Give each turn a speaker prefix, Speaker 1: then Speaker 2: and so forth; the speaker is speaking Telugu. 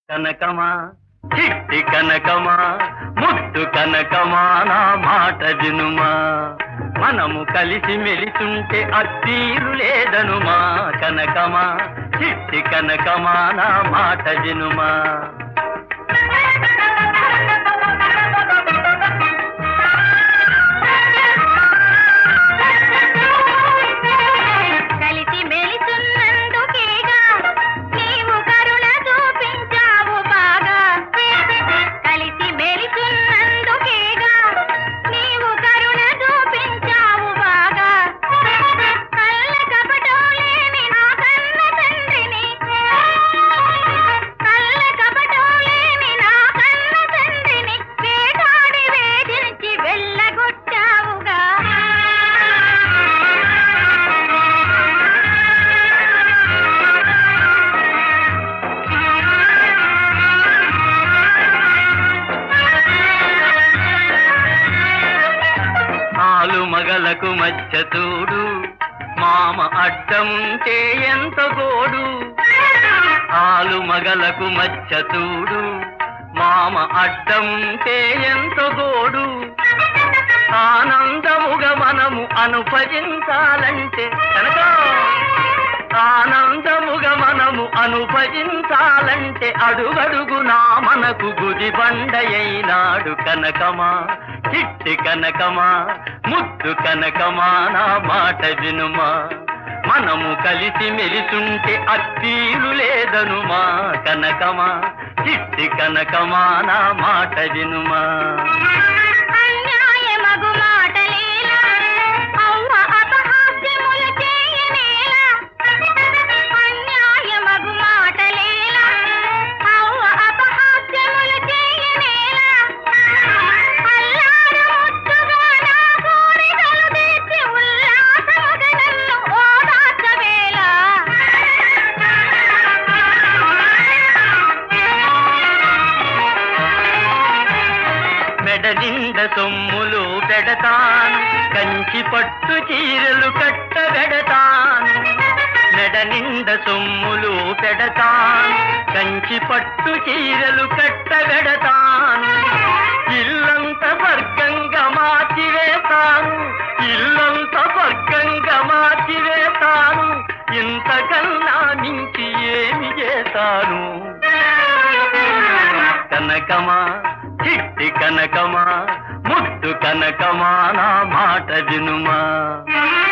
Speaker 1: కనకమా చిట్టి కనకమా ముద్దు కనకమా నా మాట వినుమా మనము కలిసి మెలిసుంటే అత్తీరు లేదనుమా కనకమా చిట్టి కనకమా నా మాట వినుమా
Speaker 2: కలిసి మెలిసున్నందుకేగా నీవు కరుణ చూపించావు బాగా కలిసి మెలిసున్నందుకేగా నీవు కరుణ చూపించావు బాగా కళ్ళ కపటం లేని నా కన్న తండ్రిని కళ్ళ కపటం లేని నా కన్న తండ్రిని వేటాడి వేధించి వెళ్ళగొట్టావుగా
Speaker 1: ఆలు మగలకు మధ్య తోడు మామ అడ్డంటే ఎంత గోడు ఆలు మగలకు మధ్య తోడు మామ అడ్డంటే ఎంత గోడు ఆనందముగా మనము అనుభవించాలంటే కనుక ఆనందముగా మనము అనుభవించాలంటే అడుగడుగునా మనకు గుది బండయైనాడు కనకమా చిట్టి కనకమా ముద్దు కనకమా నా మాట వినుమా మనము కలిసి మెలిసుంటే అత్తీరు లేదనుమా కనకమా చిట్టి కనకమా నా మాట వినుమా
Speaker 2: అన్యాయమగు మాటలేలా అవ్వ అపహాస్యములు చేయనేలా అన్యాయమగు మాటలేలా అవ్వ అపహాస్యములు చేయనేలా అల్లారు ముద్దుగా నా కోరికలు తీర్చి ఉల్లాసముగా నన్ను ఓదార్చవేలా
Speaker 1: మెడ నిండ సొమ్ములు పెడతాను కంచి పట్టు చీరలు కట్టబెడతాను మెడ నిండ సొమ్ములు పెడతాను కంచి పట్టు చీరలు కట్టబెడతాను ఇల్లంత స్వర్గంగా మార్చివేస్తాను ఇల్లంత స్వర్గంగా మార్చివేస్తాను ఇంతకన్నా మించి ఏమి చేస్తాను కనకమా చిట్టి కనకమా ముద్దు కనకమా నా మాట వినుమా